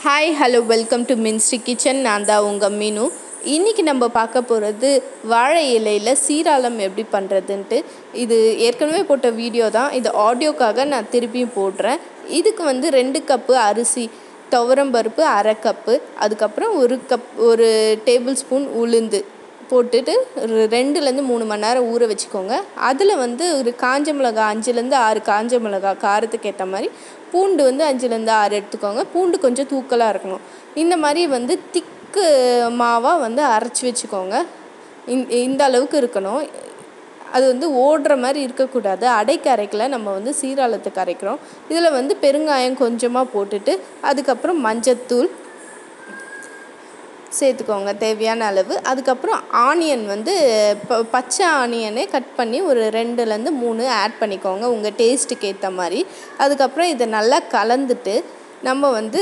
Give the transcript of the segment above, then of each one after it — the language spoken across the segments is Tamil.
ஹாய் ஹலோ வெல்கம் டு மின்ஸ்டி கிச்சன் நான் தான் உங்கள் மீனு இன்றைக்கி நம்ம பார்க்க போகிறது வாழை இலையில் சீராளம் எப்படி பண்ணுறதுன்ட்டு இது ஏற்கனவே போட்ட வீடியோ தான் இது ஆடியோக்காக நான் திருப்பியும் போடுறேன் இதுக்கு வந்து ரெண்டு கப்பு அரிசி துவரம்பருப்பு அரை கப்பு அதுக்கப்புறம் ஒரு கப் ஒரு டேபிள் ஸ்பூன் உளுந்து போட்டுட்டு ஒரு ரெண்டுலேருந்து மூணு மணி நேரம் ஊற வச்சுக்கோங்க அதில் வந்து ஒரு காஞ்ச மிளகா அஞ்சுலேருந்து ஆறு காஞ்ச மிளகா காரத்துக்கு ஏற்ற மாதிரி பூண்டு வந்து அஞ்சுலேருந்து ஆறு எடுத்துக்கோங்க பூண்டு கொஞ்சம் தூக்கலாக இருக்கணும் இந்த மாதிரி வந்து திக்கு மாவாக வந்து அரைச்சி வச்சுக்கோங்க இந் இந்த அளவுக்கு இருக்கணும் அது வந்து ஓடுற மாதிரி இருக்கக்கூடாது அடைக்கு அரைக்கல நம்ம வந்து சீராளத்துக்கு அரைக்கிறோம் இதில் வந்து பெருங்காயம் கொஞ்சமாக போட்டுட்டு அதுக்கப்புறம் மஞ்சத்தூள் சேர்த்துக்கோங்க தேவையான அளவு அதுக்கப்புறம் ஆனியன் வந்து ப பச்சை ஆனியனே கட் பண்ணி ஒரு ரெண்டுலேருந்து மூணு ஆட் பண்ணிக்கோங்க உங்கள் டேஸ்ட்டுக்கு ஏற்ற மாதிரி அதுக்கப்புறம் இதை நல்லா கலந்துட்டு நம்ம வந்து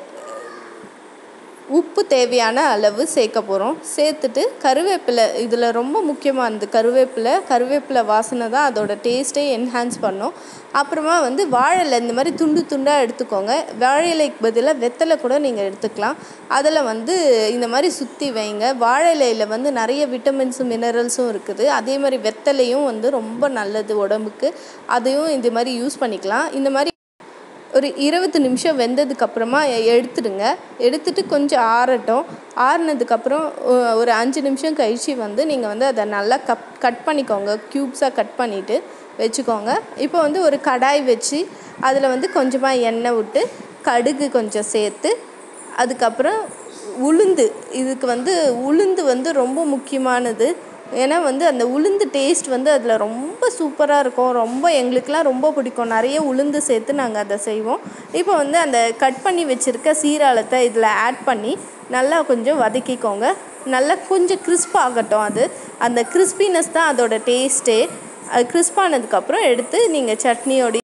உப்பு தேவையான அளவு சேர்க்க போகிறோம் சேர்த்துட்டு கருவேப்பிலை இதில் ரொம்ப முக்கியமானது கருவேப்பிலை கருவேப்பிலை வாசனை தான் அதோட டேஸ்ட்டே என்ஹான்ஸ் பண்ணும் அப்புறமா வந்து வாழைலை இந்த மாதிரி துண்டு துண்டாக எடுத்துக்கோங்க வாழைலைக்கு பதிலாக வெத்தலை கூட நீங்கள் எடுத்துக்கலாம் அதில் வந்து இந்த மாதிரி சுற்றி வைங்க வாழைலையில் வந்து நிறைய விட்டமின்ஸும் மினரல்ஸும் இருக்குது அதே மாதிரி வெத்தலையும் வந்து ரொம்ப நல்லது உடம்புக்கு அதையும் இந்த மாதிரி யூஸ் பண்ணிக்கலாம் இந்த மாதிரி ஒரு இருபது நிமிஷம் வெந்ததுக்கப்புறமா எடுத்துடுங்க எடுத்துட்டு கொஞ்சம் ஆறட்டும் ஆறுனதுக்கப்புறம் ஒரு அஞ்சு நிமிஷம் கழித்து வந்து நீங்கள் வந்து அதை நல்லா கப் கட் பண்ணிக்கோங்க க்யூப்ஸாக கட் பண்ணிவிட்டு வச்சுக்கோங்க இப்போ வந்து ஒரு கடாய் வச்சு அதில் வந்து கொஞ்சமாக எண்ணெய் விட்டு கடுகு கொஞ்சம் சேர்த்து அதுக்கப்புறம் உளுந்து இதுக்கு வந்து உளுந்து வந்து ரொம்ப முக்கியமானது ஏன்னா வந்து அந்த உளுந்து டேஸ்ட் வந்து அதில் ரொம்ப சூப்பராக இருக்கும் ரொம்ப எங்களுக்கெலாம் ரொம்ப பிடிக்கும் நிறைய உளுந்து சேர்த்து நாங்கள் அதை செய்வோம் இப்போ வந்து அந்த கட் பண்ணி வச்சுருக்க சீராளத்தை இதில் ஆட் பண்ணி நல்லா கொஞ்சம் வதக்கிக்கோங்க நல்லா கொஞ்சம் கிறிஸ்ப் ஆகட்டும் அது அந்த கிறிஸ்பினஸ் தான் அதோட டேஸ்ட்டே அது கிறிஸ்பானதுக்கப்புறம் எடுத்து நீங்கள் சட்னியோட